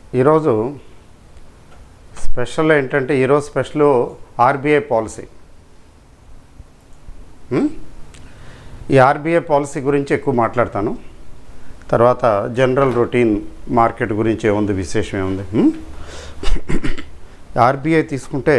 ఈరోజు స్పెషల్ ఏంటంటే ఈరోజు స్పెషల్ ఆర్బీఐ పాలసీ ఉమ్? ఈ ఆర్బీఐ పాలసీ గురించి ఎక్కువ మాట్లాడతాను తర్వాత జనరల్ రొటీన్ మార్కెట్ గురించి ఏముంది విశేషం ఏముంది ఉమ్? ఆర్బీఐ తీసుకుంటే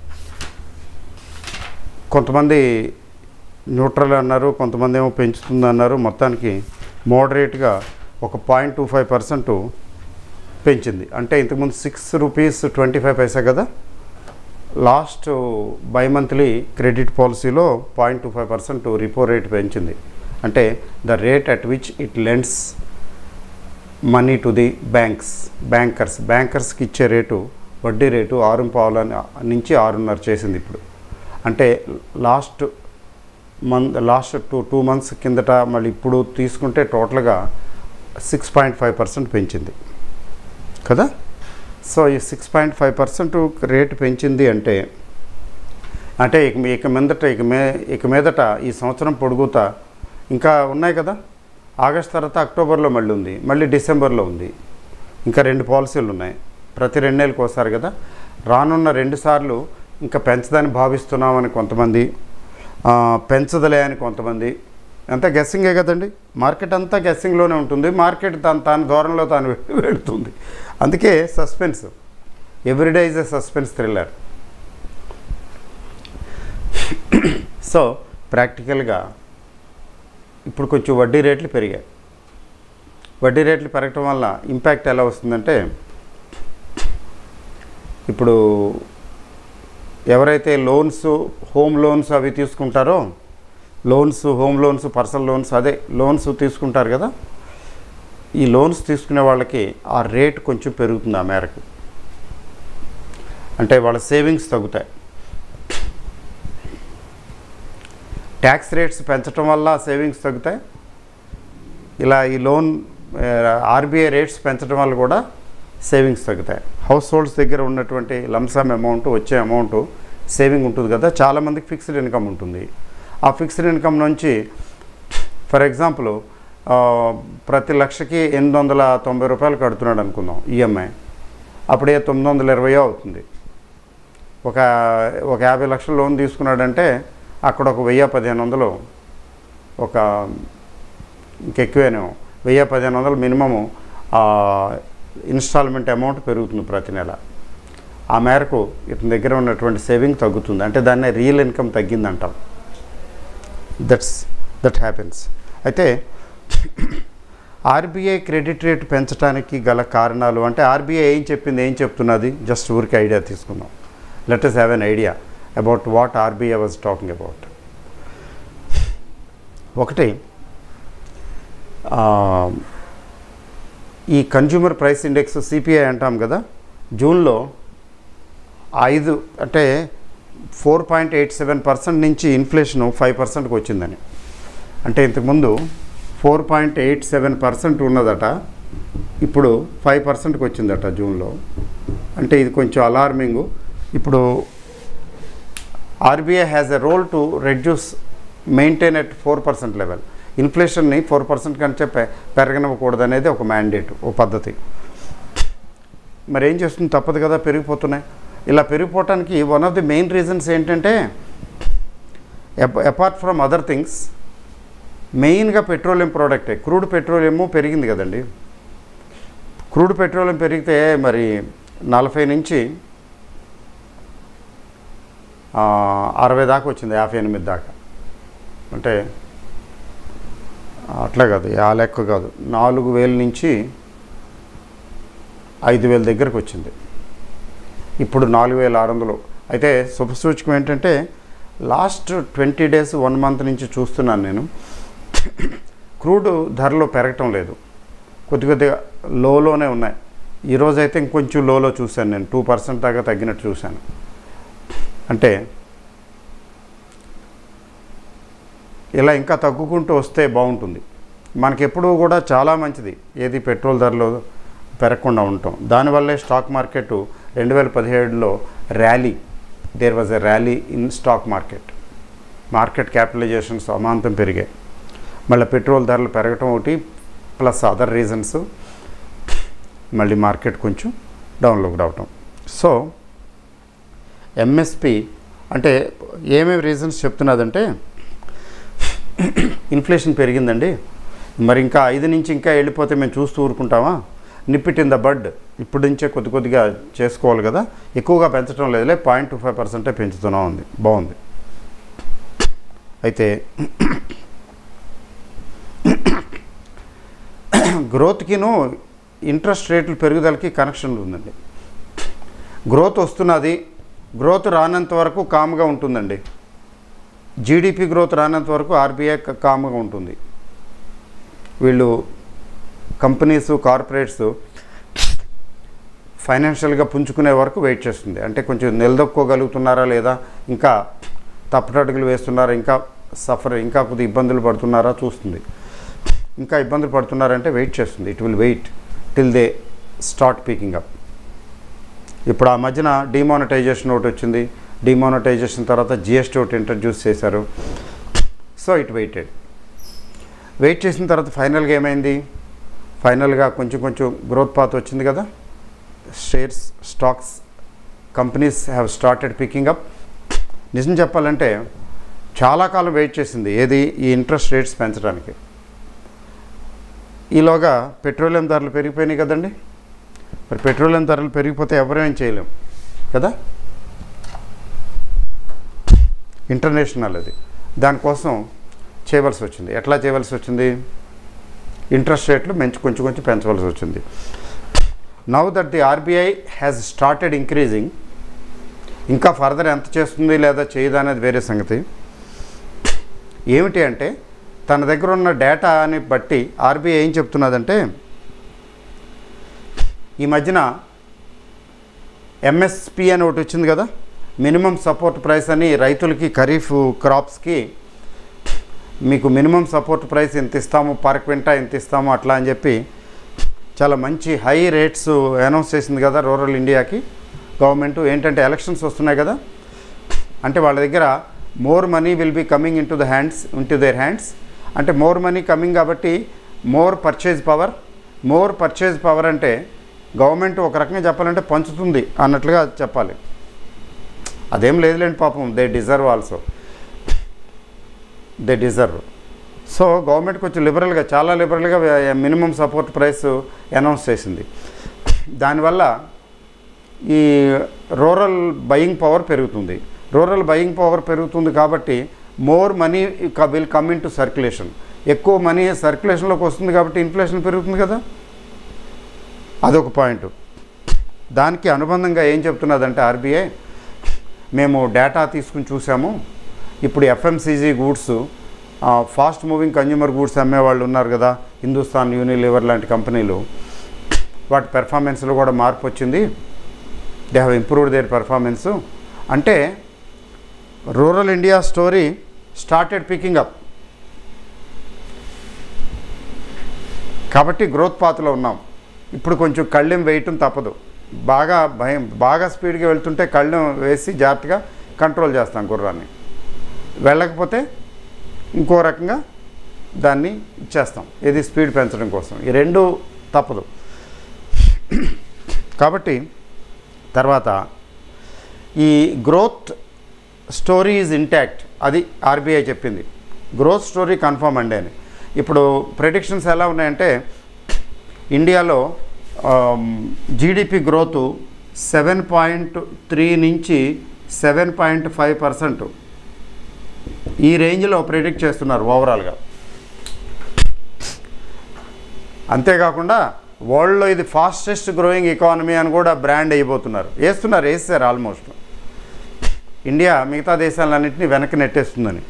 కొంతమంది న్యూట్రల్ అన్నారు కొంతమంది ఏమో పెంచుతుంది అన్నారు మొత్తానికి మోడరేట్గా ఒక పాయింట్ టూ ఫైవ్ పర్సెంట్ పెంచింది అంటే ఇంతకుముందు సిక్స్ రూపీస్ ట్వంటీ ఫైవ్ పైసా కదా లాస్ట్ బై మంత్లీ క్రెడిట్ పాలసీలో point two five percent repo rate పెంచింది అంటే the rate at which it lends money to the banks bankers బ్యాంకర్స్కి ఇచ్చే రేటు వడ్డీ రేటు ఆరు పావుల నుంచి ఆరున్నర చేసింది ఇప్పుడు అంటే last month last two two months కిందట మళ్ళీ ఇప్పుడు తీసుకుంటే టోటల్గా సిక్స్ పాయింట్ ఫైవ్ పర్సెంట్ పెంచింది కదా సో ఈ six point five percent rate పెంచింది అంటే అంటే ఇక మీ- ఇక మీదట ఇక మే ఇక మీదట ఈ సంవత్సరం పొడుగుతా ఇంకా ఉన్నాయి కదా ఆగస్ట్ తర్వాత అక్టోబర్లో మళ్ళీ ఉంది మళ్ళీ డిసెంబర్లో ఉంది ఇంకా రెండు పాలసీలు ఉన్నాయి ప్రతి రెండేళ్ళకి ఒకసారి కదా రానున్న రెండు సార్లు ఇంకా పెంచదని భావిస్తున్నామని కొంతమంది ఆ, పెంచదులే అని కొంతమంది అంతా గెస్సింగే కదండి మార్కెట్ అంతా గెస్సింగ్లోనే ఉంటుంది మార్కెట్ తన తన ధోరణిలో తాను వెళుతుంది అందుకే suspense everyday is a suspense thriller so ప్రాక్టికల్గా ఇప్పుడు కొంచెం వడ్డీ రేట్లు పెరిగాయి వడ్డీ రేట్లు పెరగటం వల్ల ఇంపాక్ట్ ఎలా వస్తుందంటే ఇప్పుడు ఎవరైతే లోన్స్ హోమ్ లోన్స్ అవి తీసుకుంటారో loans home loans personal loans అదే లోన్స్ తీసుకుంటారు కదా ఈ లోన్స్ తీసుకునే వాళ్ళకి ఆ రేట్ కొంచెం పెరుగుతుంది ఆ మేరకు అంటే వాళ్ళ సేవింగ్స్ తగ్గుతాయి ట్యాక్స్ రేట్స్ పెంచడం వల్ల సేవింగ్స్ తగ్గుతాయి ఇలా ఈ లోన్ ఆర్బీఐ రేట్స్ పెంచడం వల్ల కూడా సేవింగ్స్ తగ్గుతాయి హౌస్ హోల్డ్స్ దగ్గర ఉన్నటువంటి లంసమ్ అమౌంట్ వచ్చే అమౌంట్ సేవింగ్ ఉంటుంది కదా చాలామందికి ఫిక్స్డ్ ఇన్కమ్ ఉంటుంది ఆ ఫిక్స్డ్ ఇన్కమ్ నుంచి ఫర్ ఎగ్జాంపుల్ ప్రతి లక్షకి ఎనిమిది వందల తొంభై రూపాయలు కడుతున్నాడు అనుకుందాం ఈఎంఐ అప్పుడే తొమ్మిది వందల ఇరవయో అవుతుంది ఒక ఒక యాభై లక్షల లోన్ తీసుకున్నాడంటే అక్కడ ఒక వెయ్యి పదిహేను వందలు ఒక ఇంకెక్కువేనేమో వెయ్యి పదిహేను వందలు మినిమము ఇన్స్టాల్మెంట్ అమౌంట్ పెరుగుతుంది ప్రతి నెల ఆ మేరకు ఇతని దగ్గర ఉన్నటువంటి సేవింగ్ తగ్గుతుంది అంటే దాన్ని రియల్ ఇన్కమ్ తగ్గిందంటాం దట్స్ దట్ హ్యాపెన్స్ అయితే ఆర్బీఐ క్రెడిట్ రేట్ పెంచడానికి గల కారణాలు అంటే ఆర్బీఐ ఏం చెప్పింది ఏం చెప్తున్నది జస్ట్ ఊరికి ఐడియా తీసుకుందాం let us have an idea about what RBI was talking about ఒకటి ఆ, ఈ కన్జ్యూమర్ ప్రైస్ ఇండెక్స్ సిపిఐ అంటాం కదా జూన్లో ఐదు అంటే four point eight seven percent నుంచి ఇన్ఫ్లేషన్ ఫైవ్ పర్సెంట్కి వచ్చిందని అంటే ఇంతకుముందు four point eight seven percent ఉన్నదట ఇప్పుడు ఫైవ్ పర్సెంట్కి వచ్చిందట జూన్లో అంటే ఇది కొంచెం అలార్మింగ్ ఇప్పుడు RBI has a role to reduce maintain at four percent level ఇన్ఫ్లేషన్ని ఫోర్ పర్సెంట్ కంటే పె పెరగనివ్వకూడదు అనేది ఒక మ్యాండేట్ ఓ పద్ధతి మరి ఏం చేస్తుంది తప్పదు కదా పెరిగిపోతున్నాయి ఇలా పెరిగిపోవటానికి one of the main reasons ఏంటంటే అపార్ట్ ఫ్రమ్ అదర్ థింగ్స్ మెయిన్గా పెట్రోలియం ప్రోడక్టే క్రూడ్ పెట్రోలియము పెరిగింది కదండి క్రూడ్ పెట్రోలియం పెరిగితే మరి నలభై నుంచి ఆ, అరవై దాకా వచ్చింది యాభై ఎనిమిది దాకా అంటే అట్లా కాదు ఆ లెక్క కాదు నాలుగు వేల నుంచి ఐదు వేల దగ్గరకు వచ్చింది ఇప్పుడు నాలుగు వేల ఆరు వందలు అయితే శుభసూచకం ఏంటంటే last twenty days one month నుంచి చూస్తున్నాను నేను క్రూడ్ ధరలు పెరగటం లేదు కొద్ది కొద్దిగా లోలోనే ఉన్నాయి ఈరోజు అయితే ఇంకొంచెం లోలో చూశాను నేను టూ పర్సెంట్ దాకా తగ్గినట్టు చూశాను అంటే ఇలా ఇంకా తగ్గుకుంటూ వస్తే బాగుంటుంది మనకెప్పుడూ కూడా చాలా మంచిది ఏది పెట్రోల్ ధరలు పెరగకుండా ఉండటం దానివల్లే స్టాక్ మార్కెట్ రెండు వేల పదిహేడులో rally there was a rally in stock market market capitalizations అమాంతం పెరిగాయి మళ్ళీ పెట్రోల్ ధరలు పెరగటం ఒకటి ప్లస్ అదర్ రీజన్స్ మళ్ళీ మార్కెట్ కొంచెం డౌన్లోకి రావటం సో ఎంఎస్పి అంటే ఏమేమి రీజన్స్ చెప్తున్నదంటే ఇన్ఫ్లేషన్ పెరిగిందండి మరి ఇంకా ఐదు నుంచి ఇంకా వెళ్ళిపోతే మేము చూస్తూ ఊరుకుంటామా నిప్పిట్ ఇన్ ద బడ్ ఇప్పటి నుంచే కొద్ది కొద్దిగా చేసుకోవాలి కదా ఎక్కువగా పెంచడం లేదులే పాయింట్ టూ ఫైవ్ పర్సెంటే పెంచుతున్నాం ఉంది బాగుంది అయితే గ్రోత్కిను ఇంట్రెస్ట్ రేట్లు పెరుగుదలకి కనెక్షన్ ఉందండి గ్రోత్ వస్తున్నది గ్రోత్ రానంత వరకు కామ్గా ఉంటుందండి జీడిపి గ్రోత్ రానంత వరకు ఆర్బీఐ కామ్గా ఉంటుంది వీళ్ళు కంపెనీస్ కార్పొరేట్స్ ఫైనాన్షియల్గా పుంజుకునే వరకు వెయిట్ చేస్తుంది అంటే కొంచెం నిలదొక్కోగలుగుతున్నారా లేదా ఇంకా తప్పటడుగులు వేస్తున్నారా ఇంకా సఫర్ ఇంకా కొద్ది ఇబ్బందులు పడుతున్నారా చూస్తుంది ఇంకా ఇబ్బందులు పడుతున్నారంటే వెయిట్ చేస్తుంది it will wait till they start picking up ఇప్పుడు ఆ మధ్యన డిమానిటైజేషన్ ఒకటి వచ్చింది డిమానిటైజేషన్ తర్వాత జిఎస్టీ ఒకటి ఇంట్రడ్యూస్ చేశారు సో ఇట్ వెయిటెడ్ వెయిట్ చేసిన తర్వాత ఫైనల్గా ఏమైంది ఫైనల్గా కొంచెం కొంచెం గ్రోత్ పాత్ వచ్చింది కదా shares stocks companies have started picking up నిజం చెప్పాలంటే చాలా కాలం వెయిట్ చేసింది ఏది ఈ ఇంట్రెస్ట్ రేట్స్ పెంచడానికి ఈలోగా పెట్రోలియం ధరలు పెరిగిపోయినాయి కదండి మరి పెట్రోలియం ధరలు పెరిగిపోతే ఎవరేం చేయలేం కదా ఇంటర్నేషనల్ అది దానికోసం చేయవలసి వచ్చింది ఎట్లా చేయవలసి వచ్చింది ఇంట్రెస్ట్ రేట్లు మంచి కొంచెం కొంచెం పెంచవలసి వచ్చింది now that the RBI has started increasing ఇంకా ఫర్దర్ ఎంత చేస్తుంది లేదా చేయదా అనేది వేరే సంగతి ఏమిటి అంటే తన దగ్గర ఉన్న డేటాని బట్టి ఆర్బీఐ ఏం చెప్తున్నదంటే ఈ మధ్యన ఎంఎస్పి అని ఒకటి వచ్చింది కదా మినిమం సపోర్ట్ ప్రైస్ అని రైతులకి ఖరీఫ్ క్రాప్స్కి మీకు మినిమం సపోర్ట్ ప్రైస్ ఎంత ఇస్తాము పర్ క్వింటా ఎంత ఇస్తాము అట్లా అని చెప్పి చాలా మంచి హై రేట్స్ అనౌన్స్ చేసింది కదా రూరల్ ఇండియాకి గవర్నమెంట్ ఏంటంటే ఎలక్షన్స్ వస్తున్నాయి కదా అంటే వాళ్ళ దగ్గర more money will be coming in to the hands in to their hands అంటే మోర్ మనీ కమింగ్ కాబట్టి more purchase power more purchase power అంటే గవర్నమెంట్ ఒక రకంగా చెప్పాలంటే పంచుతుంది అన్నట్లుగా చెప్పాలి అదేం లేదులేండి పాపం they deserve also they deserve so government కొంచెం లిబరల్గా చాలా లిబరల్గా మినిమం సపోర్ట్ ప్రైస్ అనౌన్స్ చేసింది దానివల్ల ఈ రూరల్ బయింగ్ పవర్ పెరుగుతుంది రూరల్ బయింగ్ పవర్ పెరుగుతుంది కాబట్టి more money will come in to circulation ఎక్కువ మనీ సర్క్యులేషన్లోకి వస్తుంది కాబట్టి ఇన్ఫ్లేషన్ పెరుగుతుంది కదా అదొక పాయింట్ దానికి అనుబంధంగా ఏం చెప్తున్నదంటే ఆర్బీఐ మేము డేటా తీసుకుని చూసాము ఇప్పుడు FMCG goods fast moving consumer goods అమ్మేవాళ్ళు ఉన్నారు కదా హిందుస్థాన్ యూనిలివర్ లాంటి కంపెనీలు వాటి పెర్ఫార్మెన్స్లో కూడా మార్పు వచ్చింది they have improved their performance అంటే rural India story started picking up కాబట్టి గ్రోత్ పాత్లో ఉన్నాం ఇప్పుడు కొంచెం కళ్ళెం వేయటం తప్పదు బాగా భయం బాగా స్పీడ్గా వెళ్తుంటే కళ్ళెం వేసి జాగ్రత్తగా కంట్రోల్ చేస్తాం గుర్రాన్ని వెళ్ళకపోతే ఇంకో రకంగా దాన్ని ఇచ్చేస్తాం ఇది స్పీడ్ పెంచడం కోసం ఈ రెండు తప్పదు కాబట్టి తర్వాత ఈ గ్రోత్ స్టోరీ ఈజ్ ఇంటాక్ట్ అది ఆర్బీఐ చెప్పింది గ్రోత్ స్టోరీ కన్ఫర్మ్ అండి అని ఇప్పుడు ప్రెడిక్షన్స్ ఎలా ఉన్నాయంటే ఇండియాలో GDP growth seven point three నుంచి సెవెన్ పాయింట్ ఫైవ్ పర్సెంట్ ఈ రేంజ్లో ప్రిడిక్ట్ చేస్తున్నారు ఓవరాల్గా అంతేకాకుండా వరల్డ్లో ఇది ఫాస్టెస్ట్ గ్రోయింగ్ ఎకానమీ అని కూడా బ్రాండ్ అయిపోతున్నారు వేస్తున్నారు వేస్తారు ఆల్మోస్ట్ ఇండియా మిగతా దేశాలన్నింటినీ వెనక్కి నెట్టేస్తుందని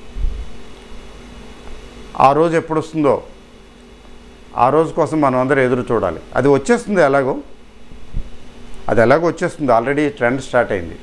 ఆ రోజు ఎప్పుడు వస్తుందో ఆ రోజు కోసం మనం అందరం ఎదురు చూడాలి అది వచ్చేస్తుంది ఎలాగో అది ఎలాగో వచ్చేస్తుంది ఆల్రెడీ ట్రెండ్ స్టార్ట్ అయింది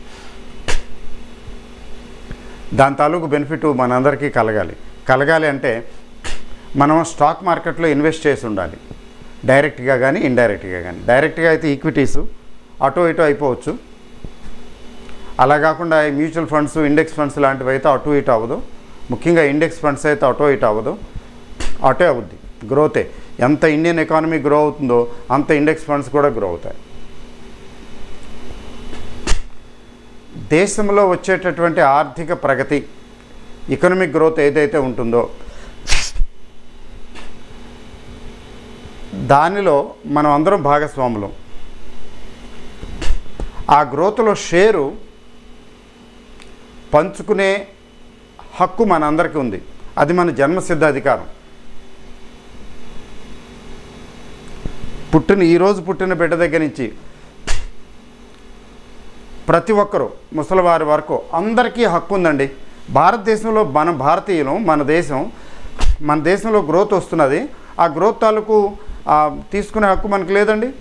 దాని తాలూకు బెనిఫిట్ మనందరికీ కలగాలి కలగాలి అంటే మనం స్టాక్ మార్కెట్లో ఇన్వెస్ట్ చేసి ఉండాలి డైరెక్ట్గా కానీ ఇండైరెక్ట్గా కానీ డైరెక్ట్గా అయితే ఈక్విటీస్ అటో ఇటో అయిపోవచ్చు అలా కాకుండా ఈ మ్యూచువల్ ఫండ్స్ ఇండెక్స్ ఫండ్స్ లాంటివి అయితే అటు ఇటు అవ్వదు ముఖ్యంగా ఇండెక్స్ ఫండ్స్ అయితే అటో ఇటు అవ్వదు అటే అవుద్ది గ్రోతే ఎంత ఇండియన్ ఎకానమీ గ్రో అవుతుందో అంత ఇండెక్స్ ఫండ్స్ కూడా గ్రో అవుతాయి దేశంలో వచ్చేటటువంటి ఆర్థిక ప్రగతి ఎకనామిక్ గ్రోత్ ఏదైతే ఉంటుందో దానిలో మనం అందరం భాగస్వాములం ఆ గ్రోత్లో షేరు పంచుకునే హక్కు మనందరికీ ఉంది అది మన జన్మసిద్ధ అధికారం పుట్టిన ఈరోజు పుట్టిన బిడ్డ దగ్గర నుంచి ప్రతి ఒక్కరూ ముసలివారి వరకు అందరికీ హక్కు ఉందండి భారతదేశంలో మన భారతీయులు మన దేశం మన దేశంలో గ్రోత్ వస్తున్నది ఆ గ్రోత్ తాలూకు ఆ, తీసుకునే హక్కు మనకు లేదండి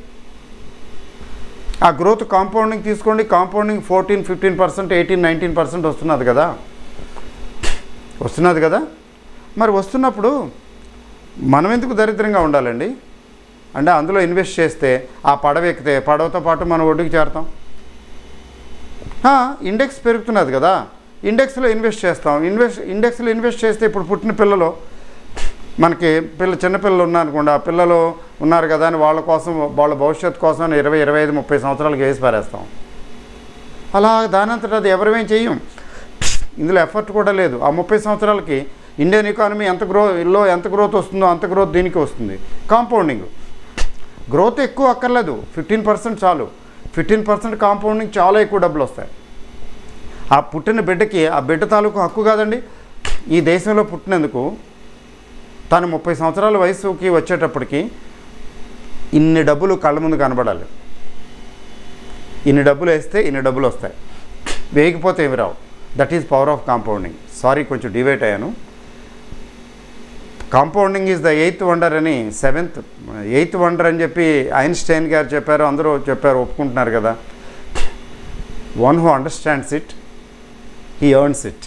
ఆ గ్రోత్ కాంపౌండింగ్ తీసుకోండి compounding fourteen fifteen percent eighteen nineteen percent వస్తున్నది కదా వస్తున్నది కదా మరి వస్తున్నప్పుడు మనం ఎందుకు దరిద్రంగా ఉండాలండి అంటే అందులో ఇన్వెస్ట్ చేస్తే ఆ పడవ ఎక్కితే పడవతో పాటు మనం ఒడ్డుకి చేరతాం ఆ, ఇండెక్స్ పెరుగుతున్నది కదా ఇండెక్స్లో ఇన్వెస్ట్ చేస్తాం ఇన్వెస్ట్ ఇండెక్స్లో ఇన్వెస్ట్ చేస్తే ఇప్పుడు పుట్టిన పిల్లలు మనకి పిల్ల చిన్నపిల్లలు ఉన్నారనుకోండి ఆ పిల్లలు ఉన్నారు కదా అని వాళ్ళ కోసం వాళ్ళ భవిష్యత్తు కోసం అని ఇరవై ఇరవై ఐదు ముప్పై సంవత్సరాలకి వేసి పారేస్తాం అలా దానంతట అది ఎవరేం చెయ్యం ఇందులో ఎఫర్ట్ కూడా లేదు ఆ ముప్పై సంవత్సరాలకి ఇండియన్ ఎకానమీ ఎంత గ్రో లో ఎంత గ్రోత్ వస్తుందో అంత గ్రోత్ దీనికి వస్తుంది కాంపౌండింగ్ గ్రోత్ ఎక్కువ అక్కర్లేదు ఫిఫ్టీన్ పర్సెంట్ చాలు ఫిఫ్టీన్ పర్సెంట్ కాంపౌండింగ్ చాలా ఎక్కువ డబ్బులు వస్తాయి ఆ పుట్టిన బిడ్డకి ఆ బిడ్డ తాలూకు హక్కు కాదండి ఈ దేశంలో పుట్టినందుకు తను ముప్పై సంవత్సరాల వయసుకి వచ్చేటప్పటికి ఇన్ని డబ్బులు కళ్ళ ముందు కనబడాలి ఇన్ని డబ్బులు వేస్తే ఇన్ని డబ్బులు వస్తాయి వేయకపోతే ఏమి రావు that is power of compounding sorry కొంచెం డివైట్ అయ్యాను compounding is the eighth wonder అని సెవెంత్ ఎయిత్ వండర్ అని చెప్పి ఐన్స్టైన్ గారు చెప్పారు అందరూ చెప్పారు ఒప్పుకుంటున్నారు కదా one who understands it he earns it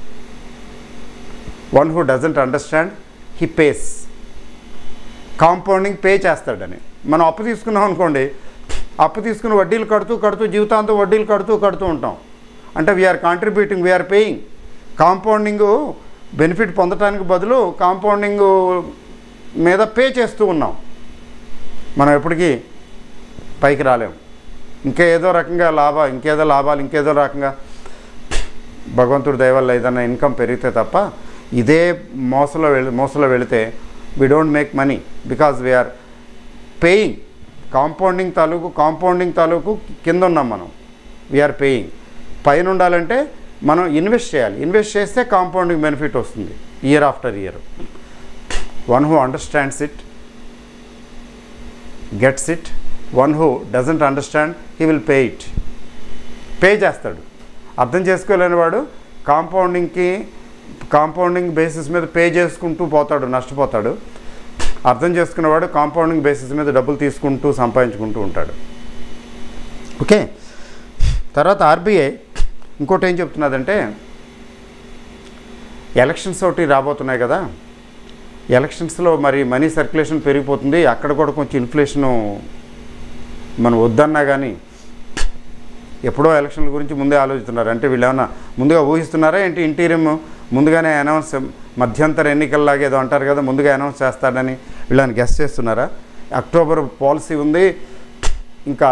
one who doesn't understand he pays compounding pay చేస్తాడని మనం అప్పు తీసుకున్నాం అనుకోండి అప్పు తీసుకుని వడ్డీలు కడుతూ కడుతూ జీవితాంతం వడ్డీలు కడుతూ కడుతూ ఉంటాం అంటే we are contributing we are paying compounding benefit పొందడానికి బదులు కాంపౌండింగ్ మీద పే చేస్తూ ఉన్నాం మనం ఎప్పటికీ పైకి రాలేం ఇంకా ఏదో రకంగా లాభ ఇంకేదో లాభాలు ఇంకేదో రకంగా భగవంతుడి దయ వల్ల ఏదైనా ఇన్కమ్ పెరిగితే తప్ప ఇదే మోసలో వెళ్ మోసలో వెళితే we don't make money because we are paying compounding తాలూకు కాంపౌండింగ్ తాలూకు కింద ఉన్నాం మనం వీఆర్ పేయింగ్ పైన ఉండాలంటే మనం ఇన్వెస్ట్ చేయాలి ఇన్వెస్ట్ చేస్తే కాంపౌండింగ్ బెనిఫిట్ వస్తుంది year after year one who understands it gets it one who doesn't understand he will pay it pay చేస్తాడు అర్థం చేసుకోలేని వాడు కాంపౌండింగ్కి కాంపౌండింగ్ బేసిస్ మీద పే చేసుకుంటూ పోతాడు నష్టపోతాడు అర్థం చేసుకున్నవాడు కాంపౌండింగ్ బేసిస్ మీద డబ్బులు తీసుకుంటూ సంపాదించుకుంటూ ఉంటాడు ఓకే తర్వాత ఆర్బీఐ ఇంకోటి ఏం చెప్తున్నదంటే ఎలక్షన్స్ ఒకటి రాబోతున్నాయి కదా ఎలక్షన్స్లో మరి మనీ సర్క్యులేషన్ పెరిగిపోతుంది అక్కడ కూడా కొంచెం ఇన్ఫ్లేషను మనం వద్దన్నా కానీ ఎప్పుడో ఎలక్షన్ల గురించి ముందే ఆలోచిస్తున్నారు అంటే వీళ్ళు ఏమన్నా ముందుగా ఊహిస్తున్నారా ఏంటి ఇంటీరియం ముందుగానే అనౌన్స్ మధ్యంతర ఎన్నికల్లాగా ఏదో అంటారు కదా ముందుగా అనౌన్స్ చేస్తాడని వీళ్ళని గెస్ట్ చేస్తున్నారా అక్టోబర్ పాలసీ ఉంది ఇంకా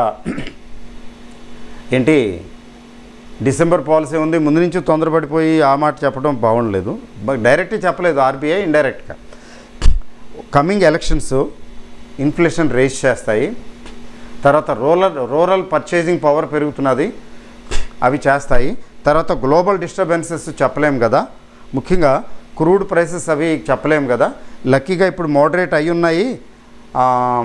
ఏంటి డిసెంబర్ పాలసీ ఉంది ముందు నుంచి తొందరపడిపోయి ఆ మాట చెప్పడం బాగుండలేదు డైరెక్ట్గా చెప్పలేదు ఆర్బీఐ ఇండైరెక్ట్గా కమింగ్ ఎలక్షన్స్ ఇన్ఫ్లేషన్ రేస్ చేస్తాయి తర్వాత రూరల్ రూరల్ పర్చేసింగ్ పవర్ పెరుగుతున్నది అవి చేస్తాయి తర్వాత గ్లోబల్ డిస్టర్బెన్సెస్ చెప్పలేం కదా ముఖ్యంగా క్రూడ్ ప్రైసెస్ అవి చెప్పలేం కదా లక్కీగా ఇప్పుడు మోడరేట్ అయి ఉన్నాయి ఆ,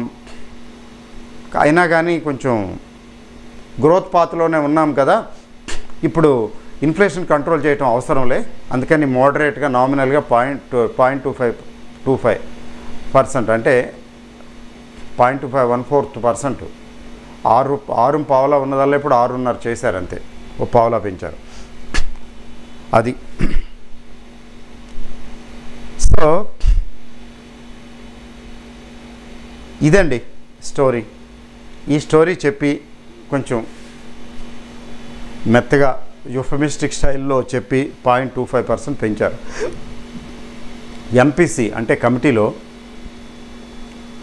అయినా కానీ కొంచెం గ్రోత్ పాత్లోనే ఉన్నాం కదా ఇప్పుడు ఇన్ఫ్లేషన్ కంట్రోల్ చేయటం అవసరంలే అందుకని మోడరేట్గా నామినల్గా point point two five two five percent అంటే point two five one fourth percent ఆరు ఆరు పావులా ఉన్నదల్లా ఇప్పుడు ఆరున్నర చేశారు అంతే ఓ పావులా పెంచారు అది సో ఇదండి స్టోరీ ఈ స్టోరీ చెప్పి కొంచెం మెత్తగా యూఫమిస్టిక్ స్టైల్లో చెప్పి పాయింట్ టూ ఫైవ్ పర్సెంట్ పెంచారు ఎంపీసీ అంటే కమిటీలో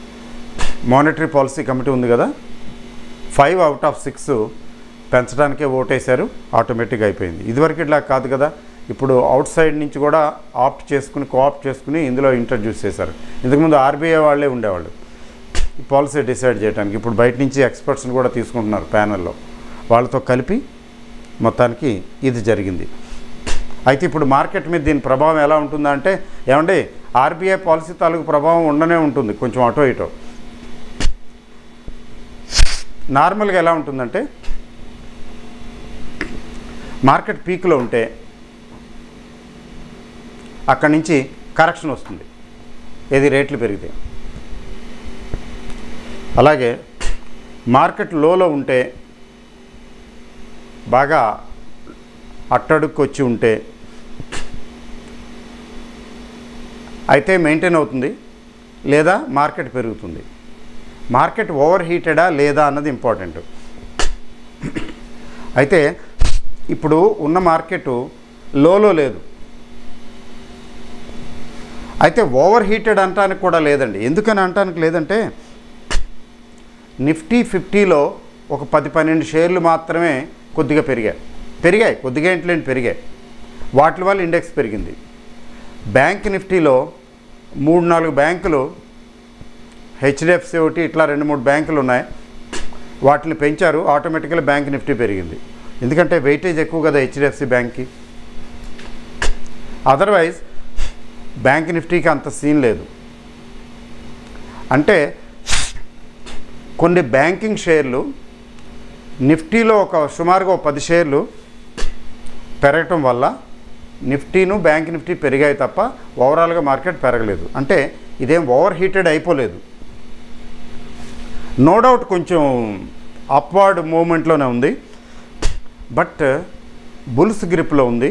మానిటరీ పాలసీ కమిటీ ఉంది కదా ఫైవ్ అవుట్ ఆఫ్ సిక్స్ పెంచడానికే ఓటేశారు ఆటోమేటిక్ అయిపోయింది ఇదివరకు ఇట్లా కాదు కదా ఇప్పుడు అవుట్ సైడ్ నుంచి కూడా ఆప్ట్ చేసుకుని కోఆప్ట్ చేసుకుని ఇందులో ఇంట్రడ్యూస్ చేశారు ఇంతకుముందు ఆర్బీఐ వాళ్ళే ఉండేవాళ్ళు ఈ పాలసీ డిసైడ్ చేయడానికి ఇప్పుడు బయట నుంచి ఎక్స్పర్ట్స్ని కూడా తీసుకుంటున్నారు ప్యానెల్లో వాళ్ళతో కలిపి మొత్తానికి ఇది జరిగింది అయితే ఇప్పుడు మార్కెట్ మీద దీని ప్రభావం ఎలా ఉంటుందంటే ఏమండి ఆర్బీఐ పాలసీ తాలూకు ప్రభావం ఉండనే ఉంటుంది కొంచెం అటో ఇటో నార్మల్గా ఎలా ఉంటుందంటే మార్కెట్ పీక్లో ఉంటే అక్కడి నుంచి కరెక్షన్ వస్తుంది ఏది రేట్లు పెరిగితే అలాగే మార్కెట్ లోలో ఉంటే బాగా అట్టడుక్కు వచ్చి ఉంటే అయితే మెయింటైన్ అవుతుంది లేదా మార్కెట్ పెరుగుతుంది మార్కెట్ ఓవర్ హీటెడా లేదా అన్నది ఇంపార్టెంట్ అయితే ఇప్పుడు ఉన్న మార్కెట్ లోలో లేదు అయితే ఓవర్ హీటెడ్ అంటానికి కూడా లేదండి ఎందుకని అంటానికి లేదంటే నిఫ్టీ ఫిఫ్టీలో ఒక పది పన్నెండు షేర్లు మాత్రమే కొద్దిగా పెరిగాయి పెరిగాయి కొద్దిగా ఇంట్లేంటి పెరిగాయి వాటి వల్ల ఇండెక్స్ పెరిగింది బ్యాంక్ నిఫ్టీలో మూడు నాలుగు బ్యాంకులు హెచ్డిఎఫ్సి ఒకటి ఇట్లా రెండు మూడు బ్యాంకులు ఉన్నాయి వాటిని పెంచారు ఆటోమేటిక్గా బ్యాంక్ నిఫ్టీ పెరిగింది ఎందుకంటే వెయిటేజ్ ఎక్కువ కదా హెచ్డిఎఫ్సి బ్యాంక్కి అదర్వైజ్ బ్యాంక్ నిఫ్టీకి అంత సీన్ లేదు అంటే కొన్ని బ్యాంకింగ్ షేర్లు నిఫ్టీలో ఒక సుమారుగా ఒక పది షేర్లు పెరగటం వల్ల నిఫ్టీను బ్యాంక్ నిఫ్టీ పెరిగాయి తప్ప ఓవరాల్గా మార్కెట్ పెరగలేదు అంటే ఇదేం ఓవర్ హీటెడ్ అయిపోలేదు నో డౌట్ కొంచెం అప్వర్డ్ మూమెంట్లోనే ఉంది బట్ బుల్స్ గ్రిప్లో ఉంది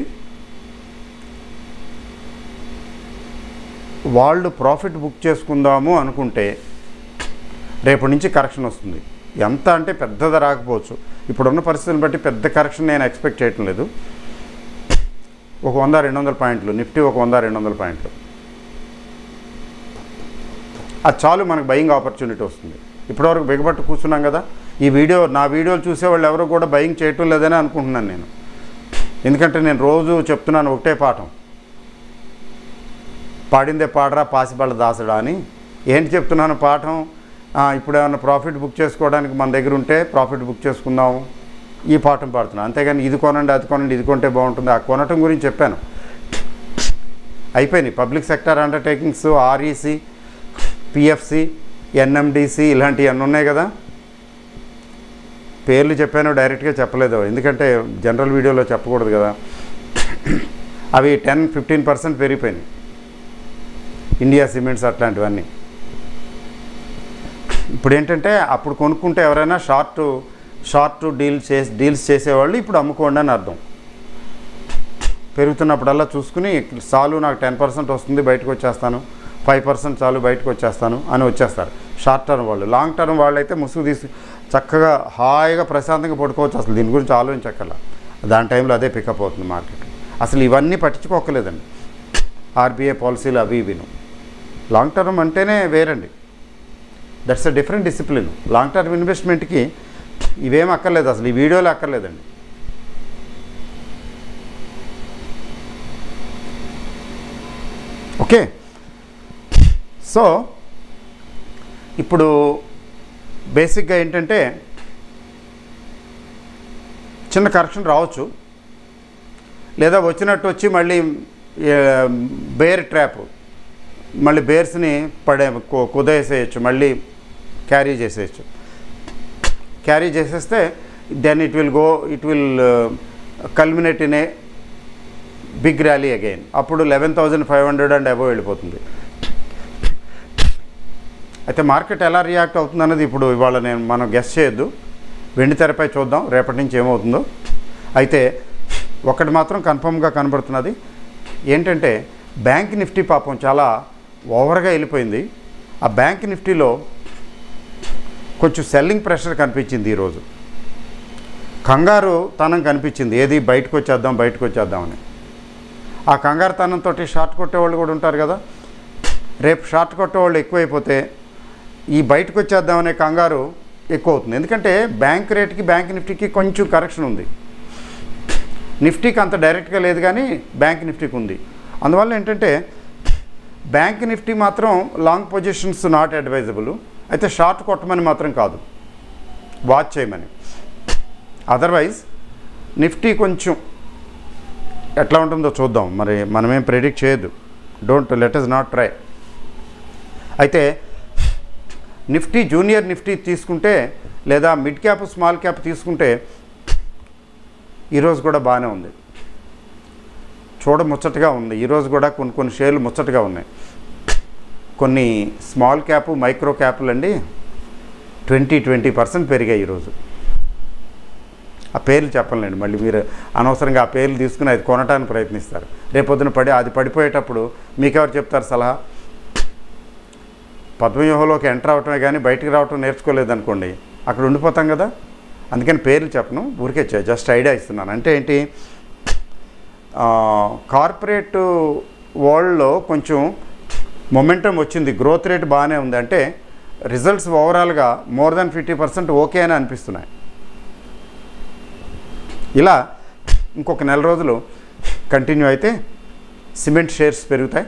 వాళ్ళు ప్రాఫిట్ బుక్ చేసుకుందాము అనుకుంటే రేపటి నుంచి కరెక్షన్ వస్తుంది ఎంత అంటే పెద్దది రాకపోవచ్చు ఇప్పుడున్న పరిస్థితులను బట్టి పెద్ద కరెక్షన్ నేను ఎక్స్పెక్ట్ చేయటం లేదు ఒక వంద రెండు వందల పాయింట్లు నిఫ్టీ ఒక వంద రెండు వందల పాయింట్లు అది చాలు మనకు బయింగ్ ఆపర్చునిటీ వస్తుంది ఇప్పటివరకు బిగబట్టు కూర్చున్నాం కదా ఈ వీడియో నా వీడియోలు చూసేవాళ్ళు ఎవరు కూడా బయింగ్ చేయటం లేదని అనుకుంటున్నాను నేను ఎందుకంటే నేను రోజు చెప్తున్నాను ఒకటే పాఠం పాడిందే పాడరా పాసిబళ్ళ దాసడా అని ఏంటి చెప్తున్నాను పాఠం ఆ, ఇప్పుడు ఏమైనా ప్రాఫిట్ బుక్ చేసుకోవడానికి మన దగ్గర ఉంటే ప్రాఫిట్ బుక్ చేసుకుందాం ఈ పాఠం పాడుతున్నాను అంతేగాని ఇది కొనండి అది కొనండి ఇది కొంటే బాగుంటుంది ఆ కొనటం గురించి చెప్పాను అయిపోయినాయి public sector undertakings REC PFC NMDC ఇలాంటివి అన్నీ ఉన్నాయి కదా పేర్లు చెప్పాను డైరెక్ట్గా చెప్పలేదు ఎందుకంటే జనరల్ వీడియోలో చెప్పకూడదు కదా అవి టెన్ ఫిఫ్టీన్ పర్సెంట్ పెరిగిపోయినాయి ఇండియా సిమెంట్స్ అట్లాంటివన్నీ ఇప్పుడు ఏంటంటే అప్పుడు కొనుక్కుంటే ఎవరైనా షార్ట్ షార్ట్ డీల్ చేసి డీల్స్ చేసేవాళ్ళు ఇప్పుడు అమ్ముకోండి అని అర్థం పెరుగుతున్నప్పుడల్లా చూసుకుని చాలు నాకు టెన్ పర్సెంట్ వస్తుంది బయటకు వచ్చేస్తాను ఫైవ్ పర్సెంట్ చాలు బయటకు వచ్చేస్తాను అని వచ్చేస్తారు షార్ట్ టర్మ్ వాళ్ళు లాంగ్ టర్మ్ వాళ్ళు అయితే ముసుగు తీసి చక్కగా హాయిగా ప్రశాంతంగా పడుకోవచ్చు అసలు దీని గురించి ఆలోచించక్కల దాని టైంలో అదే పికప్ అవుతుంది మార్కెట్ అసలు ఇవన్నీ పట్టించుకోకలేదండి ఆర్బీఐ పాలసీలు అవి ఇవిను లాంగ్ టర్మ్ అంటేనే వేరండి that's a different discipline long term ఇన్వెస్ట్మెంట్కి ఇవేం అక్కర్లేదు అసలు ఈ వీడియోలు అక్కర్లేదండి ఓకే సో ఇప్పుడు బేసిక్గా ఏంటంటే చిన్న కరెక్షన్ రావచ్చు లేదా వచ్చినట్టు వచ్చి మళ్ళీ బేర్ ట్రాప్ మళ్ళీ బేర్స్ని పడే కు- కుదేసేయచ్చు మళ్ళీ క్యారీ చేసేయచ్చు క్యారీ చేసేస్తే then it will go it will culminate in a big rally again అప్పుడు eleven thousand five hundred and above వెళ్ళిపోతుంది అయితే మార్కెట్ ఎలా రియాక్ట్ అవుతుంది అన్నది ఇప్పుడు ఇవాళ నేను మనం గెస్ట్ చేయొద్దు వెండి తెరపై చూద్దాం రేపటి నుంచి ఏమవుతుందో అయితే ఒకటి మాత్రం కన్ఫర్మ్గా కనబడుతున్నది ఏంటంటే బ్యాంక్ నిఫ్టీ పాపం చాలా ఓవర్గా వెళ్ళిపోయింది ఆ బ్యాంక్ నిఫ్టీలో కొంచెం సెల్లింగ్ ప్రెషర్ కనిపించింది ఈరోజు కంగారు తనం కనిపించింది ఏది బయటకు వచ్చేద్దాం బయటకు వచ్చేద్దామని ఆ కంగారు తనంతో షార్ట్ కొట్టేవాళ్ళు కూడా ఉంటారు కదా రేపు షార్ట్ కొట్టేవాళ్ళు ఎక్కువైపోతే ఈ బయటకు వచ్చేద్దామనే కంగారు ఎక్కువ అవుతుంది ఎందుకంటే బ్యాంక్ రేట్కి బ్యాంక్ నిఫ్టీకి కొంచెం కరెక్షన్ ఉంది నిఫ్టీకి అంత డైరెక్ట్గా లేదు కానీ బ్యాంక్ నిఫ్టీకి ఉంది అందువల్ల ఏంటంటే బ్యాంక్ నిఫ్టీ మాత్రం లాంగ్ పొజిషన్స్ నాట్ అడ్వైజబుల్ అయితే షార్ట్ కొట్టమని మాత్రం కాదు వాచ్ చేయమని అదర్వైజ్ నిఫ్టీ కొంచెం ఎట్లా ఉంటుందో చూద్దాం మరి మనమేం ప్రెడిక్ట్ చేయొద్దు don't let us not try అయితే నిఫ్టీ జూనియర్ నిఫ్టీ తీసుకుంటే లేదా మిడ్ క్యాప్ స్మాల్ క్యాప్ తీసుకుంటే ఈరోజు కూడా బాగానే ఉంది చూడ ముచ్చటగా ఉంది ఈరోజు కూడా కొన్ని కొన్ని షేర్లు ముచ్చటగా ఉన్నాయి కొన్ని స్మాల్ క్యాప్ మైక్రో క్యాప్లు అండి ట్వంటీ ట్వంటీ పర్సెంట్ పెరిగాయి ఈరోజు ఆ పేర్లు చెప్పలేండి మళ్ళీ మీరు అనవసరంగా ఆ పేర్లు తీసుకుని అది కొనడానికి ప్రయత్నిస్తారు రేపొద్దున పడి అది పడిపోయేటప్పుడు మీకెవరు చెప్తారు సలహా పద్మవ్యూహంలోకి ఎంటర్ అవటమే కానీ బయటికి రావటం నేర్చుకోలేదు అనుకోండి అక్కడ ఉండిపోతాం కదా అందుకని పేర్లు చెప్పను ఊరికే చే- జస్ట్ ఐడియా ఇస్తున్నాను అంటే ఏంటి ఆ, కార్పొరేట్ వరల్డ్లో కొంచెం మొమెంటం వచ్చింది గ్రోత్ రేట్ బాగానే ఉంది అంటే రిజల్ట్స్ ఓవరాల్గా more than fifty percent okay అని అనిపిస్తున్నాయి ఇలా ఇంకొక నెల రోజులు కంటిన్యూ అయితే సిమెంట్ షేర్స్ పెరుగుతాయి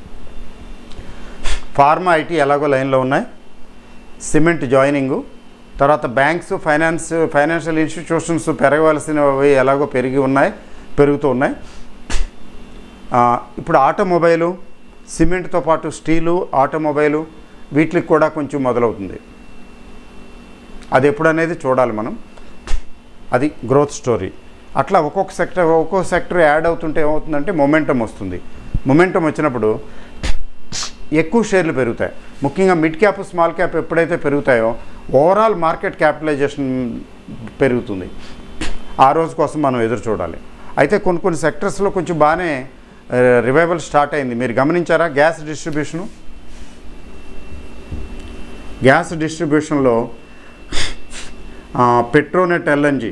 ఫార్మా ఐటీ ఎలాగో లైన్లో ఉన్నాయి సిమెంట్ జాయినింగు తర్వాత బ్యాంక్స్ ఫైనాన్స్ ఫైనాన్షియల్ ఇన్స్టిట్యూషన్స్ పెరగవలసినవి ఎలాగో పెరిగి ఉన్నాయి పెరుగుతూ ఉన్నాయి ఆ, ఇప్పుడు ఆటోమొబైలు సిమెంట్తో పాటు స్టీలు ఆటోమొబైలు వీటికి కూడా కొంచెం మొదలవుతుంది అది ఎప్పుడు అనేది చూడాలి మనం అది గ్రోత్ స్టోరీ అట్లా ఒక్కొక్క సెక్టర్ ఒక్కొక్క సెక్టర్ యాడ్ అవుతుంటే ఏమవుతుందంటే మొమెంటం వస్తుంది మొమెంటం వచ్చినప్పుడు ఎక్కువ షేర్లు పెరుగుతాయి ముఖ్యంగా మిడ్ క్యాప్ స్మాల్ క్యాప్ ఎప్పుడైతే పెరుగుతాయో ఓవరాల్ మార్కెట్ క్యాపిటలైజేషన్ పెరుగుతుంది ఆ రోజు కోసం మనం ఎదురు చూడాలి అయితే కొన్ని కొన్ని సెక్టర్స్లో కొంచెం బాగానే రివైవల్ స్టార్ట్ అయింది మీరు గమనించారా గ్యాస్ డిస్ట్రిబ్యూషను గ్యాస్ డిస్ట్రిబ్యూషన్లో ఆ, పెట్రోనెట్ ఎల్ఎన్జి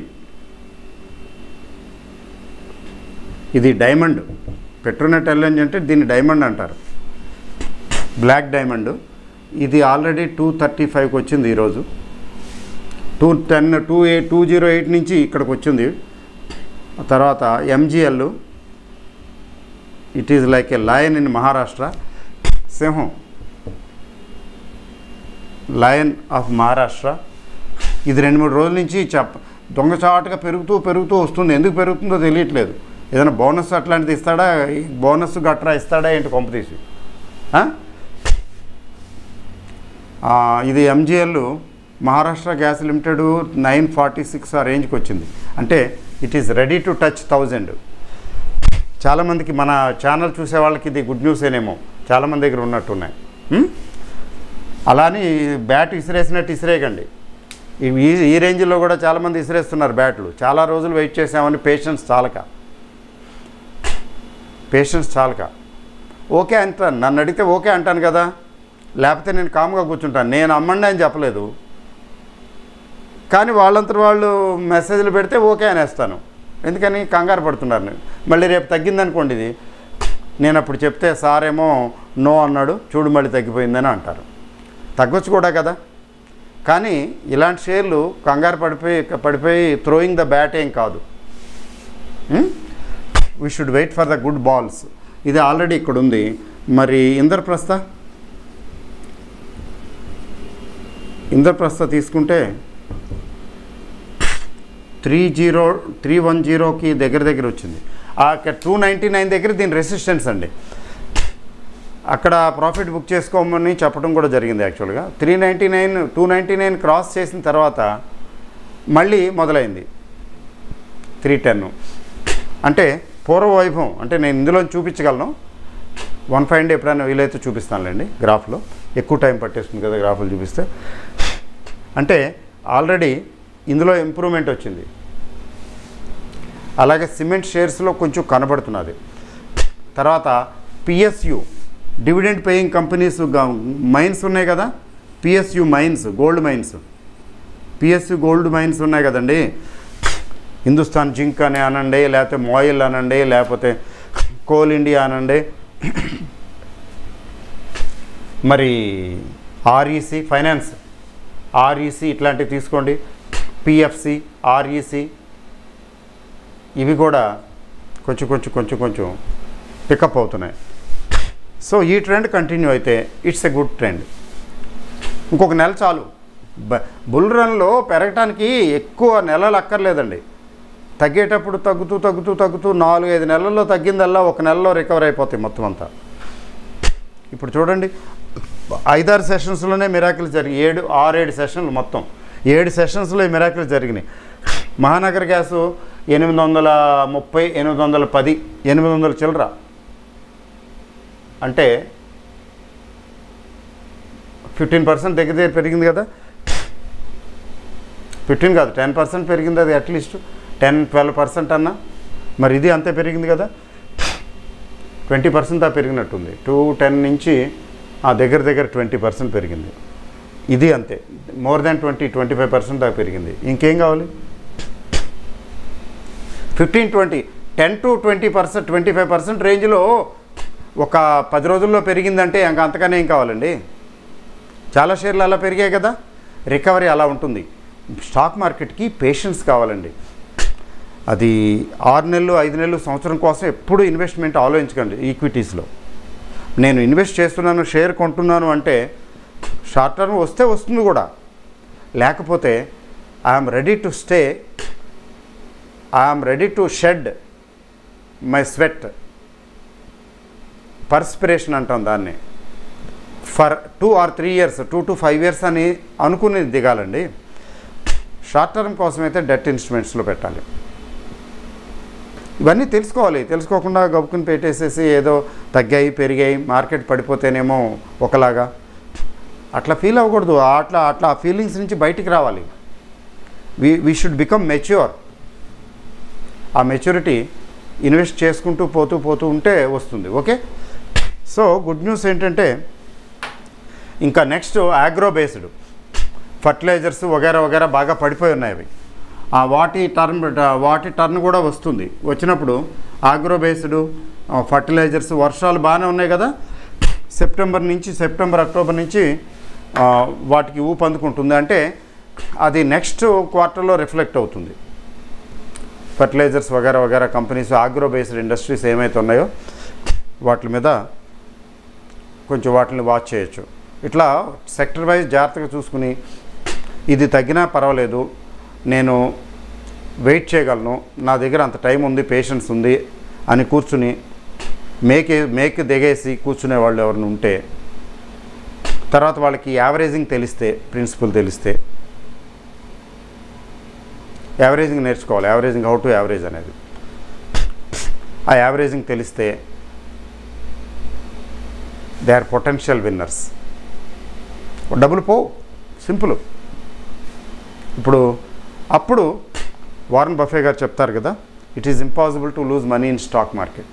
ఇది డైమండ్ పెట్రోనెట్ ఎల్ఎన్జి అంటే దీన్ని డైమండ్ అంటారు బ్లాక్ డైమండ్ ఇది ఆల్రెడీ టూ థర్టీ ఫైవ్కి వచ్చింది ఈరోజు two ten two eight two zero eight నుంచి ఇక్కడికి వచ్చింది తర్వాత MGL it is like a lion in Maharashtra సింహం లయన్ ఆఫ్ మహారాష్ట్ర ఇది రెండు మూడు రోజుల నుంచి చెప్ప దొంగచాటుగా పెరుగుతూ పెరుగుతూ వస్తుంది ఎందుకు పెరుగుతుందో తెలియట్లేదు ఏదైనా బోనస్ అట్లాంటిది ఇస్తాడా ఈ బోనస్ గట్రా ఇస్తాడా ఏంటి కొంపతీసి ఆ? ఆ, ఇది MGL Maharashtra gas limited nine forty six ఆ రేంజ్కి వచ్చింది అంటే it is ready to touch thousand చాలామందికి మన ఛానల్ చూసే వాళ్ళకి ఇది గుడ్ న్యూస్ ఏనేమో చాలామంది దగ్గర ఉన్నట్టున్నాయి ఉం? అలాని బ్యాట్ ఇసిరేసినట్టు ఇసిరేయకండి ఈ ఈ- ఈ రేంజ్లో కూడా చాలామంది ఇసిరేస్తున్నారు బ్యాట్లు చాలా రోజులు వెయిట్ చేసామని పేషెన్స్ చాలక పేషెన్స్ చాలక ఓకే అంటాను నన్ను అడిగితే ఓకే అంటాను కదా లేకపోతే నేను కామ్గా కూర్చుంటాను నేను అమ్మండి అని చెప్పలేదు కానీ వాళ్ళంతా వాళ్ళు మెసేజ్లు పెడితే ఓకే అనేస్తాను ఎందుకని కంగారు పడుతున్నారు నేను మళ్ళీ రేపు తగ్గిందనుకోండి ఇది నేను అప్పుడు చెప్తే సార్ ఏమో నో అన్నాడు చూడు మళ్ళీ తగ్గిపోయిందని అంటారు తగ్గొచ్చు కూడా కదా కానీ ఇలాంటి షేర్లు కంగారు పడిపోయి పడిపోయి థ్రోయింగ్ ద బ్యాట్ ఏం కాదు we should wait for the good balls ఇది ఆల్రెడీ ఇక్కడ ఉంది మరి ఇంద్రప్రస్థ ఇంద్రప్రస్థ తీసుకుంటే త్రీ జీరో త్రీ వన్ జీరోకి దగ్గర దగ్గర వచ్చింది ఆ టూ నైంటీ నైన్ దగ్గర దీని రెసిస్టెన్స్ అండి అక్కడ ప్రాఫిట్ బుక్ చేసుకోమని చెప్పడం కూడా జరిగింది యాక్చువల్గా three ninety nine two ninety nine cross చేసిన తర్వాత మళ్ళీ మొదలైంది త్రీ టెన్ అంటే పూర్వ వైభవం అంటే నేను ఇందులో చూపించగలను వన్ ఫైవ్ డే ఎప్పుడైనా వీలైతే చూపిస్తానులేండి గ్రాఫ్లో ఎక్కువ టైం పట్టేస్తుంది కదా గ్రాఫ్లు చూపిస్తే అంటే ఆల్రెడీ ఇందులో ఇంప్రూవ్మెంట్ వచ్చింది అలాగే సిమెంట్ షేర్స్లో కొంచెం కనబడుతున్నది తర్వాత PSU dividend paying companies mines ఉన్నాయి కదా PSU mines gold mines PSU gold mines ఉన్నాయి కదండి హిందుస్థాన్ జింక్ అని అనండి లేకపోతే మోయిల్ అనండి లేకపోతే కోల్ ఇండియా అనండి మరి ఆర్ఈసి ఫైనాన్స్ ఆర్ఈసి ఇట్లాంటివి తీసుకోండి పిఎఫ్సి ఆర్ఈసి ఇవి కూడా కొంచెం కొంచెం కొంచెం కొంచెం పికప్ అవుతున్నాయి సో ఈ ట్రెండ్ కంటిన్యూ అయితే ఇట్స్ ఎ గుడ్ ట్రెండ్ ఇంకొక నెల చాలు బ- బుల్ రన్లో పెరగటానికి ఎక్కువ నెలలు అక్కర్లేదండి తగ్గేటప్పుడు తగ్గుతూ తగ్గుతూ తగ్గుతూ నాలుగు ఐదు నెలల్లో తగ్గిందల్లా ఒక నెలలో రికవర్ అయిపోతాయి మొత్తం అంతా ఇప్పుడు చూడండి ఐదారు సెషన్స్లోనే మిరాకిల్ జరిగి ఏడు ఆరేడు సెషన్లు మొత్తం ఏడు సెషన్స్లో ఈ మిరాకిల్ జరిగినాయి మహానగర్ గ్యాసు ఎనిమిది వందల ముప్పై ఎనిమిది వందల పది ఎనిమిది వందల చిల్లర అంటే ఫిఫ్టీన్ పర్సెంట్ దగ్గర దగ్గర పెరిగింది కదా ఫిఫ్టీన్ కాదు టెన్ పర్సెంట్ పెరిగింది అది అట్లీస్ట్ టెన్ ట్వెల్వ్ పర్సెంట్ అన్నా మరి ఇది అంతే పెరిగింది కదా ట్వంటీ పర్సెంట్ దా పెరిగినట్టుంది టూ టెన్ నుంచి ఆ దగ్గర దగ్గర ట్వంటీ పర్సెంట్ పెరిగింది ఇది అంతే more than twenty twenty five percent దాకా పెరిగింది ఇంకేం కావాలి fifteen twenty ten to twenty percent twenty five percent రేంజ్లో ఒక పది రోజుల్లో పెరిగిందంటే ఇంకా అంతకనే ఏం కావాలండి చాలా షేర్లు అలా పెరిగాయి కదా రికవరీ అలా ఉంటుంది స్టాక్ మార్కెట్కి పేషెన్స్ కావాలండి అది ఆరు నెలలు ఐదు నెలలు సంవత్సరం కోసం ఎప్పుడు ఇన్వెస్ట్మెంట్ ఆలోచించకండి ఈక్విటీస్లో నేను ఇన్వెస్ట్ చేస్తున్నాను షేర్ కొంటున్నాను అంటే షార్ట్ టర్మ్ వస్తే వస్తుంది కూడా లేకపోతే I'm ready to stay I'm ready to shed my sweat perspiration అంటాం దాన్ని for two or three years two to five years అని అనుకుని దిగాలండి షార్ట్ టర్మ్ కోసం అయితే డెట్ ఇన్స్ట్రుమెంట్స్లో పెట్టాలి ఇవన్నీ తెలుసుకోవాలి తెలుసుకోకుండా గబుకుని పెట్టేసేసి ఏదో తగ్గాయి పెరిగాయి మార్కెట్ పడిపోతేనేమో ఒకలాగా అట్లా ఫీల్ అవ్వకూడదు అట్లా అట్లా ఆ ఫీలింగ్స్ నుంచి బయటికి రావాలి we we should become mature ఆ మెచ్యూరిటీ ఇన్వెస్ట్ చేసుకుంటూ పోతూ పోతూ ఉంటే వస్తుంది ఓకే సో గుడ్ న్యూస్ ఏంటంటే ఇంకా నెక్స్ట్ ఆగ్రో బేస్డ్ ఫర్టిలైజర్స్ వగేరా వగేరా బాగా పడిపోయి ఉన్నాయి అవి ఆ వాటి టర్న్ వాటి టర్న్ కూడా వస్తుంది వచ్చినప్పుడు ఆగ్రో బేస్డ్ ఫర్టిలైజర్స్ వర్షాలు బాగానే ఉన్నాయి కదా సెప్టెంబర్ నుంచి సెప్టెంబర్ అక్టోబర్ నుంచి ఆ, వాటికి ఊపు అందుకుంటుంది అంటే అది నెక్స్ట్ క్వార్టర్లో రిఫ్లెక్ట్ అవుతుంది ఫర్టిలైజర్స్ వగేరా వగేరా కంపెనీస్ ఆగ్రో బేస్డ్ ఇండస్ట్రీస్ ఏమైతే ఉన్నాయో వాటి మీద కొంచెం వాటిని వాచ్ చేయొచ్చు ఇట్లా సెక్టర్ వైజ్ జాగ్రత్తగా చూసుకుని ఇది తగ్గినా పర్వాలేదు నేను వెయిట్ చేయగలను నా దగ్గర అంత టైం ఉంది పేషెన్స్ ఉంది అని కూర్చుని మేకే మేక్ దిగేసి కూర్చునే వాళ్ళు ఎవరిని ఉంటే తర్వాత వాళ్ళకి యావరేజింగ్ తెలిస్తే ప్రిన్సిపల్ తెలిస్తే యావరేజింగ్ నేర్చుకోవాలి యావరేజింగ్ హౌ టు యావరేజ్ అనేది ఆ యావరేజింగ్ తెలిస్తే దే ఆర్ పొటెన్షియల్ విన్నర్స్ డబ్బులు పో సింపుల్ ఇప్పుడు అప్పుడు వారన్ బఫే గారు చెప్తారు కదా it is impossible to lose money in stock market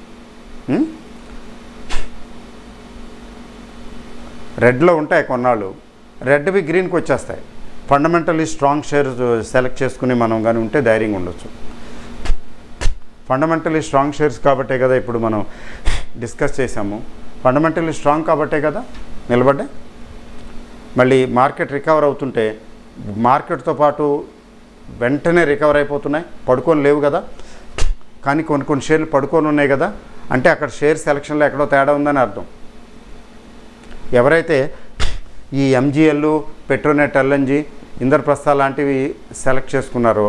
రెడ్లో ఉంటాయి కొన్నాళ్ళు రెడ్వి గ్రీన్కి వచ్చేస్తాయి ఫండమెంటల్లీ స్ట్రాంగ్ షేర్ సెలెక్ట్ చేసుకుని మనం కానీ ఉంటే ధైర్యంగా ఉండొచ్చు ఫండమెంటల్లీ స్ట్రాంగ్ షేర్స్ కాబట్టే కదా ఇప్పుడు మనం డిస్కస్ చేసాము ఫండమెంటల్లీ స్ట్రాంగ్ కాబట్టే కదా నిలబడ్డాయి మళ్ళీ మార్కెట్ రికవర్ అవుతుంటే మార్కెట్తో పాటు వెంటనే రికవర్ అయిపోతున్నాయి పడుకొని లేవు కదా కానీ కొన్ని కొన్ని షేర్లు పడుకొని ఉన్నాయి కదా అంటే అక్కడ షేర్ సెలక్షన్లో ఎక్కడో తేడా ఉందని అర్థం ఎవరైతే ఈ ఎంజిఎల్ పెట్రోనెట్ ఎల్ఎన్జి ఇంద్రప్రస్థ లాంటివి సెలెక్ట్ చేసుకున్నారో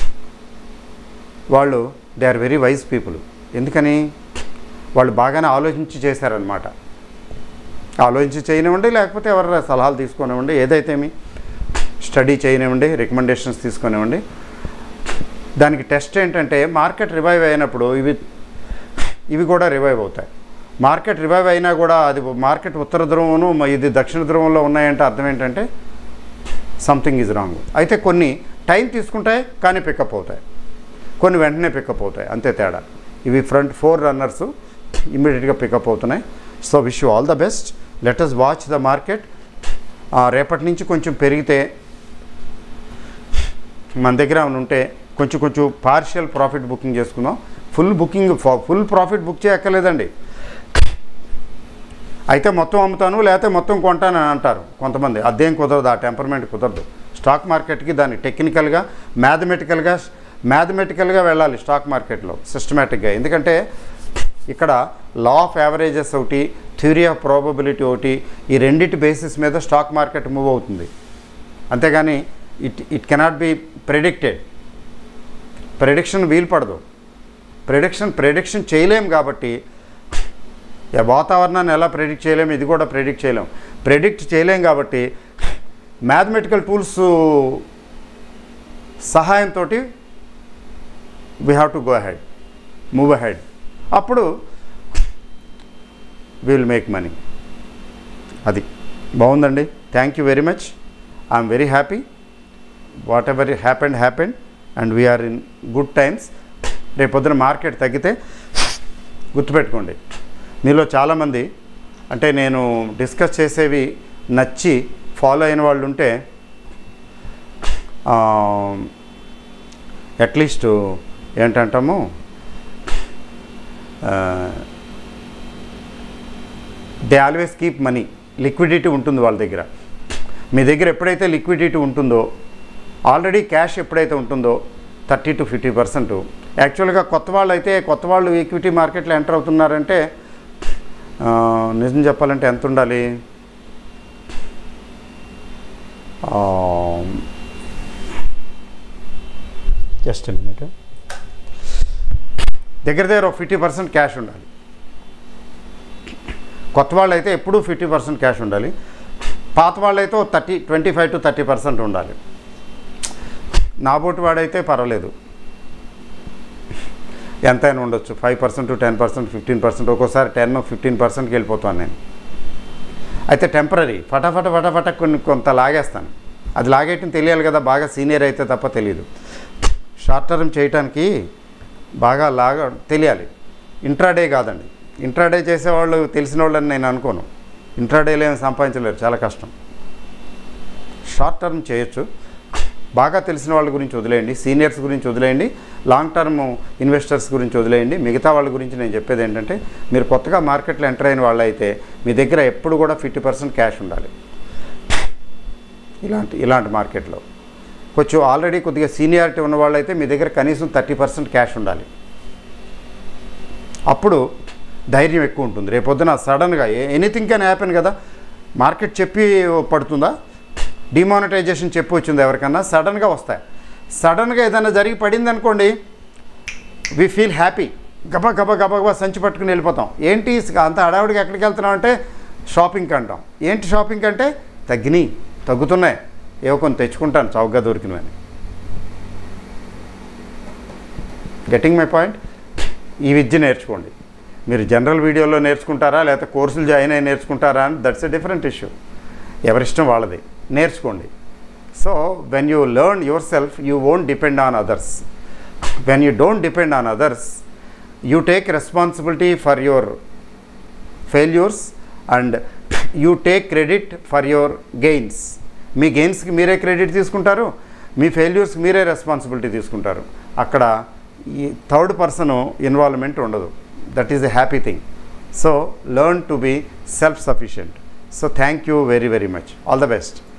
వాళ్ళు they are very wise people ఎందుకని వాళ్ళు బాగానే ఆలోచించి చేశారనమాట ఆలోచించి చేయనివ్వండి లేకపోతే ఎవరి సలహాలు తీసుకొనివ్వండి ఏదైతేమి స్టడీ చేయనివ్వండి రికమెండేషన్స్ తీసుకొనివ్వండి దానికి టెస్ట్ ఏంటంటే మార్కెట్ రివైవ్ అయినప్పుడు ఇవి ఇవి కూడా రివైవ్ అవుతాయి మార్కెట్ రివైవ్ అయినా కూడా అది మార్కెట్ ఉత్తర ధ్రువమును మ- ఇది దక్షిణ ధ్రువంలో ఉన్నాయంటే అర్థం ఏంటంటే సంథింగ్ ఈజ్ రాంగ్ అయితే కొన్ని టైం తీసుకుంటాయి కానీ పికప్ అవుతాయి కొన్ని వెంటనే పికప్ అవుతాయి అంతే తేడా ఇవి ఫ్రంట్ ఫోర్ రన్నర్స్ ఇమ్మీడియట్గా పికప్ అవుతున్నాయి so wish you all the best let us watch the market రేపటి నుంచి కొంచెం పెరిగితే మన దగ్గర ఏమైనా ఉంటే కొంచెం కొంచెం పార్షియల్ ప్రాఫిట్ బుకింగ్ చేసుకుందాం full booking full profit book చేయక్కర్లేదండి అయితే మొత్తం అమ్ముతాను లేకపోతే మొత్తం కొంటాను అని అంటారు కొంతమంది అదేం కుదరదు ఆ టెంపర్మెంట్ కుదరదు స్టాక్ మార్కెట్కి దాన్ని టెక్నికల్గా మ్యాథమెటికల్గా మ్యాథమెటికల్గా వెళ్ళాలి స్టాక్ మార్కెట్లో సిస్టమేటిక్గా ఎందుకంటే ఇక్కడ లా ఆఫ్ యావరేజెస్ ఒకటి థియరీ ఆఫ్ ప్రాబబిలిటీ ఒకటి ఈ రెండింటి బేసిస్ మీద స్టాక్ మార్కెట్ మూవ్ అవుతుంది అంతేగాని it it cannot be predicted prediction వీలు పడదు ప్రెడిక్షన్ ప్రెడిక్షన్ చేయలేం కాబట్టి యా వాతావరణాన్ని ఎలా ప్రెడిక్ట్ చేయలేం ఇది కూడా ప్రెడిక్ట్ చేయలేం ప్రెడిక్ట్ చేయలేం కాబట్టి మ్యాథమెటికల్ టూల్స్ సహాయంతో we have to go ahead move ahead అప్పుడు విల్ మేక్ మనీ అది బాగుందండి thank you very much I'm very happy whatever happened happened and we are in good times రేపొద్దున మార్కెట్ తగ్గితే గుర్తుపెట్టుకోండి మీలో చాలామంది అంటే నేను డిస్కస్ చేసేవి నచ్చి ఫాలో అయిన వాళ్ళు ఉంటే అట్లీస్ట్ ఏంటంటాము they always keep money liquidity ఉంటుంది వాళ్ళ దగ్గర మీ దగ్గర ఎప్పుడైతే లిక్విడిటీ ఉంటుందో ఆల్రెడీ క్యాష్ ఎప్పుడైతే ఉంటుందో థర్టీ టు ఫిఫ్టీ పర్సెంట్ యాక్చువల్గా కొత్త వాళ్ళు అయితే కొత్త వాళ్ళు ఈక్విటీ మార్కెట్లో ఎంటర్ అవుతున్నారంటే ఆ, నిజం చెప్పాలంటే ఎంత ఉండాలి జస్ట్ మినిట్ దగ్గర దగ్గర ఒక ఫిఫ్టీ పర్సెంట్ క్యాష్ ఉండాలి కొత్త వాళ్ళు అయితే ఎప్పుడూ ఫిఫ్టీ పర్సెంట్ క్యాష్ ఉండాలి పాత వాళ్ళు అయితే thirty twenty five to thirty percent ఉండాలి నాబోటి వాడైతే పర్వాలేదు ఎంతైనా ఉండొచ్చు five percent ten percent fifteen percent ఒక్కోసారి టెన్ ఫిఫ్టీన్ పర్సెంట్కి వెళ్ళిపోతాను నేను అయితే టెంపరీ ఫటాఫట ఫటాఫట కొన్ని కొంత లాగేస్తాను అది లాగేయటం తెలియాలి కదా బాగా సీనియర్ అయితే తప్ప తెలియదు షార్ట్ టర్మ్ చేయటానికి బాగా లాగా తెలియాలి ఇంట్రాడే కాదండి ఇంట్రాడే చేసేవాళ్ళు తెలిసిన వాళ్ళని నేను అనుకోను ఇంట్రాడేలో ఏమి సంపాదించలేరు చాలా కష్టం షార్ట్ టర్మ్ చేయొచ్చు బాగా తెలిసిన వాళ్ళ గురించి వదిలేయండి సీనియర్స్ గురించి వదిలేయండి లాంగ్ టర్మ్ ఇన్వెస్టర్స్ గురించి వదిలేయండి మిగతా వాళ్ళ గురించి నేను చెప్పేది ఏంటంటే మీరు కొత్తగా మార్కెట్లో ఎంటర్ అయిన వాళ్ళు అయితే మీ దగ్గర ఎప్పుడు కూడా ఫిఫ్టీ పర్సెంట్ క్యాష్ ఉండాలి ఇలాంటి ఇలాంటి మార్కెట్లో కొంచెం ఆల్రెడీ కొద్దిగా సీనియారిటీ ఉన్న వాళ్ళైతే మీ దగ్గర కనీసం థర్టీ పర్సెంట్ క్యాష్ ఉండాలి అప్పుడు ధైర్యం ఎక్కువ ఉంటుంది రేపొద్దున సడన్గా ఎనీథింగ్ కెన్ హ్యాపెన్ కదా మార్కెట్ చెప్పి పడుతుందా డిమానిటైజేషన్ చెప్పి వచ్చింది ఎవరికన్నా సడన్గా వస్తాయి సడన్గా ఏదైనా జరిగి పడింది అనుకోండి వి ఫీల్ హ్యాపీ గబా గబా గబా గబా సంచి పట్టుకుని వెళ్ళిపోతాం ఏంటి అంత హడావుడికి ఎక్కడికి వెళ్తున్నాం అంటే షాపింగ్కి అంటాం ఏంటి షాపింగ్ అంటే తగ్గినాయి తగ్గుతున్నాయి ఏవో కొన్ని తెచ్చుకుంటాను చౌకగా దొరికినవని గెటింగ్ మై పాయింట్ ఈ విద్య నేర్చుకోండి మీరు జనరల్ వీడియోలో నేర్చుకుంటారా లేకపోతే కోర్సులు జాయిన్ అయ్యి నేర్చుకుంటారా అని దట్స్ ఎ డిఫరెంట్ ఇష్యూ ఎవరిష్టం వాళ్ళది నేర్చుకోండి so when you learn yourself you won't depend on others when you don't depend on others you take responsibility for your failures and you take credit for your gains మీ గెయిన్స్కి మీరే credit తీసుకుంటారు మీ ఫెయిల్యూర్స్కి మీరే responsibility తీసుకుంటారు అక్కడ ఈ third person involvement ఉండదు that is a happy thing so learn to be self sufficient so thank you very very much all the best